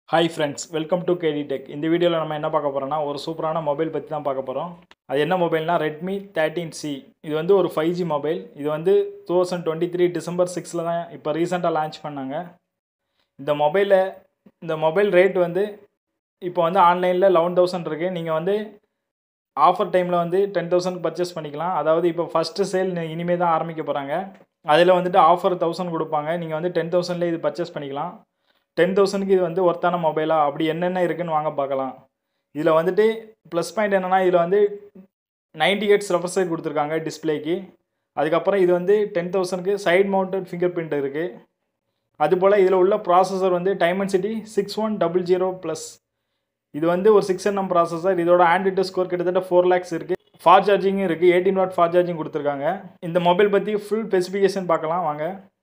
hi friends welcome to K D tech இந்த வீடியோவில் நம்ம என்ன பார்க்க போகிறோம்னா ஒரு சூப்பரான மொபைல் பற்றி தான் பார்க்க போகிறோம் அது என்ன மொபைல்னா ரெட்மி தேர்ட்டீன் சி இது வந்து ஒரு ஃபைவ் ஜி மொபைல் இது வந்து two thousand twenty three December சிக்ஸில் தான் இப்போ ரீசெண்டாக லான்ச் பண்ணாங்க இந்த மொபைலில் இந்த மொபைல் ரேட் வந்து இப்போ வந்து ஆன்லைனில் லெவன் தௌசண்ட் இருக்குது நீங்கள் வந்து ஆஃபர் டைமில் வந்து டென் தௌசண்ட் பர்ச்சேஸ் பண்ணிக்கலாம் அதாவது இப்போ ஃபஸ்ட்டு சேல் இனிமேல் தான் ஆரம்பிக்க போகிறாங்க அதில் வந்துட்டு ஆஃபர் தௌசண்ட் கொடுப்பாங்க நீங்கள் வந்து டென் தௌசண்ட்லேயே இது பர்ச்சேஸ் பண்ணிக்கலாம் டென் தௌசண்ட்க்கு இது வந்து ஒர்த்தான மொபைலா அப்படி என்னென்ன இருக்குன்னு வாங்க பார்க்கலாம் இதில் வந்துட்டு ப்ளஸ் பாயிண்ட் என்னென்னா இதில் வந்து நைன்டி ஹெட்ஸ் ரெஃபர் சைட் கொடுத்துருக்காங்க டிஸ்பிளேக்கு அதுக்கப்புறம் இது வந்து டென் தௌசண்ட்க்கு சைட் மவுண்டட் ஃபிங்கர் பிரிண்ட் இருக்குது அதுபோல் இதில் உள்ள ப்ராசஸர் வந்து Dimensity six one double zero plus இது வந்து ஒரு சிக்ஸ் என்எம் ப்ராசஸர் இதோட ஆண்ட்ராய்டு ஸ்கோர் கிட்டத்தட்ட ஃபோர் லேக்ஸ் இருக்குது ஃபார் சார்ஜிங்கும் இருக்குது எயிட்டீன் வாட் ஃபார் சார்ஜிங் கொடுத்துருக்காங்க இந்த மொபைல் பற்றி ஃபுல் ஸ்பெசிஃபிகேஷன் பார்க்கலாம் வாங்க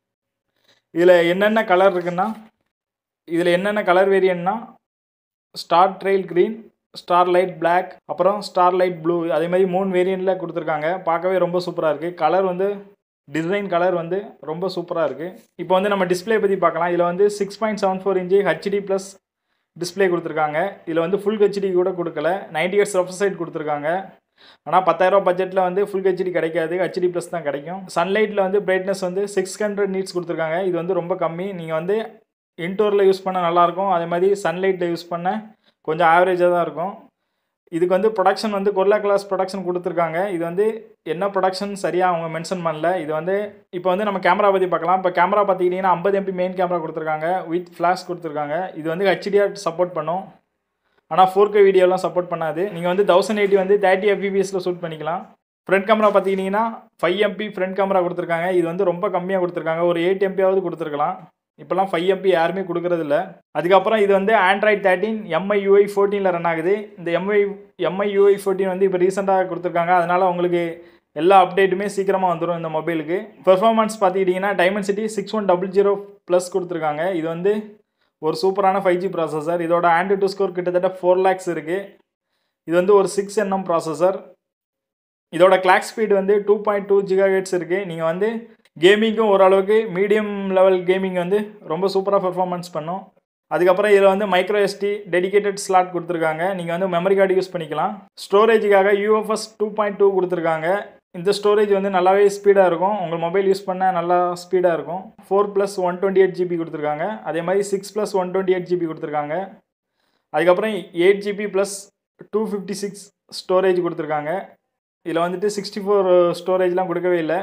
இதில் என்னென்ன கலர் இருக்குன்னா இதில் என்னென்ன கலர் வேரியன்ட்னா star trail green star light black அப்புறம் ஸ்டார் லைட் ப்ளூ அதே மாதிரி மூணு வேரியண்ட்டில் கொடுத்துருக்காங்க பார்க்கவே ரொம்ப சூப்பராக இருக்குது கலர் வந்து டிசைன் கலர் வந்து ரொம்ப சூப்பராக இருக்குது இப்போ வந்து நம்ம டிஸ்பிளே பற்றி பார்க்கலாம் இதில் வந்து six point seven four inch HD plus display கொடுத்துருக்காங்க இதில் வந்து ஃபுல் ஹெச்டி கூட கொடுக்கல நைன்டி இயர்ஸ் ரெஃபர் சைட் கொடுத்துருக்காங்க ஆனால் பத்தாயிரரூபா பட்ஜெட்டில் வந்து ஃபுல் ஹெச்டி கிடைக்காது ஹெச்டி ப்ளஸ் தான் கிடைக்கும் சன்லைட்டில் வந்து பிரைட்னஸ் வந்து சிக்ஸ் ஹண்ட்ரட் நீட்ஸ் கொடுத்துருக்காங்க இது வந்து ரொம்ப கம்மி நீங்கள் வந்து இன்டோரில் யூஸ் பண்ண நல்லாயிருக்கும் அதே மாதிரி சன்லைட்டில் யூஸ் பண்ண கொஞ்சம் ஆவரேஜாக தான் இருக்கும் இதுக்கு வந்து ப்ரொடக்ஷன் வந்து கொர்லா கிளாஸ் ப்ரொடக்ஷன் கொடுத்துருக்காங்க இது வந்து என்ன ப்ரொடக்ஷன் சரியாக அவங்க மென்ஷன் பண்ணல இது வந்து இப்போ வந்து நம்ம கேமரா பற்றி பார்க்கலாம் இப்போ கேமரா பார்த்துக்கிட்டிங்கன்னா ஐம்பது எம்பி மெயின் கேமரா கொடுத்துருக்காங்க வித் ஃப்ளாஷ் கொடுத்துருக்காங்க இது வந்து ஹெச்டிஆர் சப்போர்ட் பண்ணும் ஆனால் ஃபோர் கே வீடியோலாம் சப்போர்ட் பண்ணாது நீங்கள் வந்து தௌசண்ட் எயிட்டி வந்து தேர்ட்டி எஃபிபிஎஸில் ஷூட் பண்ணிக்கலாம் ஃப்ரண்ட் கேமரா பார்த்துக்கிட்டிங்கன்னா ஃபைவ் எம்பி ஃப்ரண்ட் கேமரா கொடுத்துருக்காங்க இது வந்து ரொம்ப கம்மியாக கொடுத்துருக்காங்க ஒரு எயிட் எம்பியாவது கொடுத்துருக்கலாம் இப்போலாம் ஃபைவ் எம்பி யாருமே கொடுக்கறது இல்லை அதுக்கப்புறம் இது வந்து ஆண்ட்ராய்ட் தேர்ட்டின் எம்ஐ யூஐ ஃபோர்டீனில் ரன் ஆகுது இந்த எம்ஐ எம்ஐ யூஐ ஃபோர்டீன் வந்து இப்போ ரீசெண்டாக கொடுத்துருக்காங்க அதனால் உங்களுக்கு எல்லா அப்டேட்டுமே சீக்கிரமாக வந்துடும் இந்த மொபைலுக்கு பெர்ஃபார்மன்ஸ் பார்த்துக்கிட்டிங்கன்னா Dimensity six one double zero plus கொடுத்துருக்காங்க இது வந்து ஒரு சூப்பரான ஃபைவ் ஜி ப்ராசஸர் இதோட ஆண்ட்ராய்டு டூ ஸ்கோர் கிட்டத்தட்ட ஃபோர் லேக்ஸ் இருக்குது இது வந்து ஒரு சிக்ஸ் என்எம் ப்ராசஸர் இதோட கிளாக் ஸ்பீட் வந்து two point two giga hertz இருக்குது நீங்கள் வந்து கேமிங்க்கும் ஓரளவுக்கு மீடியம் லெவல் கேமிங் வந்து ரொம்ப சூப்பராக பெர்ஃபார்மன்ஸ் பண்ணும் அதுக்கப்புறம் இதில் வந்து மைக்ரோ எஸ்டி டெடிகேட்டட் ஸ்லாட் கொடுத்துருக்காங்க நீங்கள் வந்து மெமரி கார்டு யூஸ் பண்ணிக்கலாம் ஸ்டோரேஜுக்காக யூஎஃப்எஸ் டூ பாயிண்ட் டூ கொடுத்துருக்காங்க இந்த ஸ்டோரேஜ் வந்து நல்லாவே ஸ்பீடாக இருக்கும் உங்கள் மொபைல் யூஸ் பண்ண நல்லா ஸ்பீடாக இருக்கும் four plus one twenty eight GB கொடுத்துருக்காங்க அதே மாதிரி six plus one twenty eight GB கொடுத்துருக்காங்க அதுக்கப்புறம் eight GB plus two fifty six storage கொடுத்துருக்காங்க இதில் வந்துட்டு சிக்ஸ்டி ஃபோர் ஸ்டோரேஜ்லாம் கொடுக்கவே இல்லை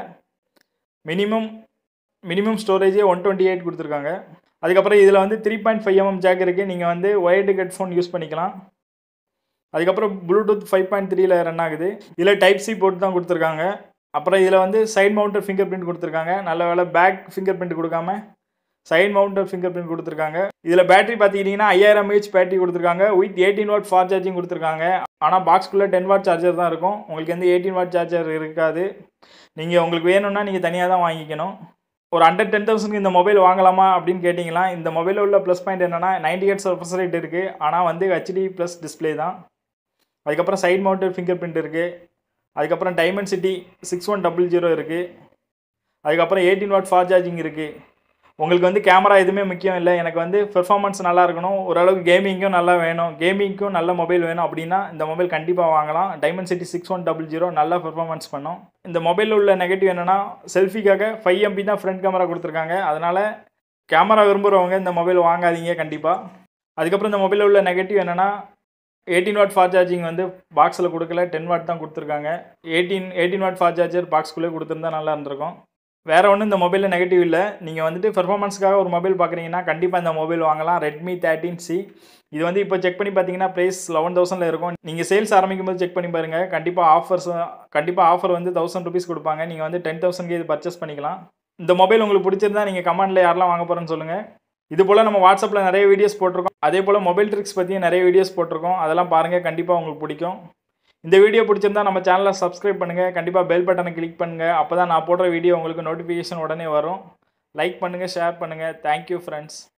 மினிமம் மினிமம் ஸ்டோரேஜே ஒன் டுவெண்ட்டி எயிட் கொடுத்துருக்காங்க அதுக்கப்புறம் இதில் வந்து three point five mm jack இருக்குது நீங்கள் வந்து ஒயர்டு ஹெட்ஃபோன் யூஸ் பண்ணிக்கலாம் அதுக்கப்புறம் ப்ளூடூத் ஃபைவ் பாயிண்ட் த்ரீல ரன் ஆகுது இதில் டைப் சி போட்டு தான் கொடுத்துருக்காங்க அப்புறம் இதில் வந்து சைட் மவுண்டட் ஃபிங்கர் பிரிண்ட் கொடுத்துருக்காங்க நல்ல வேலை பேக் ஃபிங்கர் பிரிண்ட் கொடுக்காம சைட் மவுண்டட் ஃபிங்கர் பிரிண்ட் கொடுத்துருக்காங்க இதில் பேட்டரி பார்த்துக்கிட்டிங்கன்னா ஐயாயிரம் ஏஹெச் பேட்டரி கொடுத்துருக்காங்க with eighteen watt for charging கொடுத்துருக்காங்க ஆனால் பாக்ஸ்குள்ளே டென் வாட் சார்ஜர் தான் இருக்கும் உங்களுக்கு வந்து எயிட்டீன் வாட் சார்ஜர் இருக்காது நீங்கள் உங்களுக்கு வேணும்னா நீங்கள் தனியாக தான் வாங்கிக்கணும் ஒரு ஹண்ட்ரட் டென் தௌசண்ட்க்கு இந்த மொபைல் வாங்கலாமா அப்படின்னு கேட்டிங்களா இந்த மொபைலில் உள்ள ப்ளஸ் பாயிண்ட் என்னென்னா நைன்டி எயிட் ரெஃபரன்ஸ் ரேட் இருக்குது ஆனால் வந்து ஹெச்டி ப்ளஸ் டிஸ்பிளே தான் அதுக்கப்புறம் சைட் மவுண்டட் ஃபிங்கர் பிரிண்ட் இருக்குது அதுக்கப்புறம் Dimensity six one double zero இருக்குது அதுக்கப்புறம் எயிட்டீன் வாட் ஃபார் சார்ஜிங் இருக்குது உங்களுக்கு வந்து கேமரா எதுவுமே முக்கியம் இல்லை எனக்கு வந்து பெர்ஃபார்மன்ஸ் நல்லா இருக்கணும் ஓரளவுக்கு கேமிங்க்கும் நல்லா வேணும் கேமிங்க்கும் நல்ல மொபைல் வேணும் அப்படின்னா இந்த மொபைல் கண்டிப்பாக வாங்கலாம் Dimensity six one double zero நல்லா பெர்ஃபார்மன்ஸ் பண்ணும் இந்த மொபைலில் உள்ள நெகட்டிவ் என்னென்னா செல்ஃபிக்காக ஃபைவ் எம்பி தான் ஃப்ரண்ட் கேமரா கொடுத்துருக்காங்க அதனால் கேமரா விரும்புகிறவங்க இந்த மொபைல் வாங்காதீங்க கண்டிப்பாக அதுக்கப்புறம் இந்த மொபைலில் உள்ள நெகட்டிவ் என்னென்னா எயிட்டீன் வாட் ஃபார் சார்ஜிங் வந்து பாக்ஸில் கொடுக்கல டென் வாட் தான் கொடுத்துருக்காங்க eighteen eighteen watt for charger பாக்ஸ்குள்ளே கொடுத்துருந்தா நல்லா இருந்திருக்கும் வேறு ஒன்றும் இந்த மொபைலில் நெகட்டிவ் இல்லை நீங்கள் வந்துட்டு பெர்ஃபார்மன்ஸ்க்காக ஒரு மொபைல் பார்க்குறீங்கன்னா கண்டிப்பாக இந்த மொபைல் வாங்கலாம் ரெட்மி தேர்ட்டின் சி இது வந்து இப்போ செக் பண்ணி பார்த்தீங்கன்னா ப்ரைஸ் லெவன் தௌசண்டில் இருக்கும் நீங்கள் சேல்ஸ் ஆரம்பிக்கும் போது செக் பண்ணி பாருங்கள் கண்டிப்பாக ஆஃபர்ஸ் கண்டிப்பாக ஆஃபர் வந்து தௌசண்ட் ருபீஸ் கொடுப்பாங்க நீங்கள் வந்து டென் தௌசண்ட்க்கு இது பர்ச்சேஸ் பண்ணிக்கலாம் இந்த மொபைல் உங்களுக்கு பிடிச்சிருந்தா நீங்கள் கமெண்ட்டில் யாரெல்லாம் வாங்க போகிறேன்னு சொல்லுங்கள் இது போல் நம்ம வாட்ஸ்அப்பில் நிறைய வீடியோஸ் போட்டிருக்கோம் அதே போல் மொபைல் ட்ரிக்ஸ் பற்றியும் நிறைய வீடியோஸ் போட்டிருக்கோம் அதெல்லாம் பாருங்கள் கண்டிப்பாக உங்களுக்கு பிடிக்கும் இந்த வீடியோ பிடிச்சிருந்தா நம்ம சேனலை சப்ஸ்கிரைப் பண்ணுங்கள் கண்டிப்பாக பெல் பட்டனை கிளிக் பண்ணுங்கள் அப்போ தான் நான் போடுற வீடியோ உங்களுக்கு நோட்டிஃபிகேஷன் உடனே வரும் லைக் பண்ணுங்கள் ஷேர் பண்ணுங்கள் தேங்க்யூ ஃப்ரெண்ட்ஸ்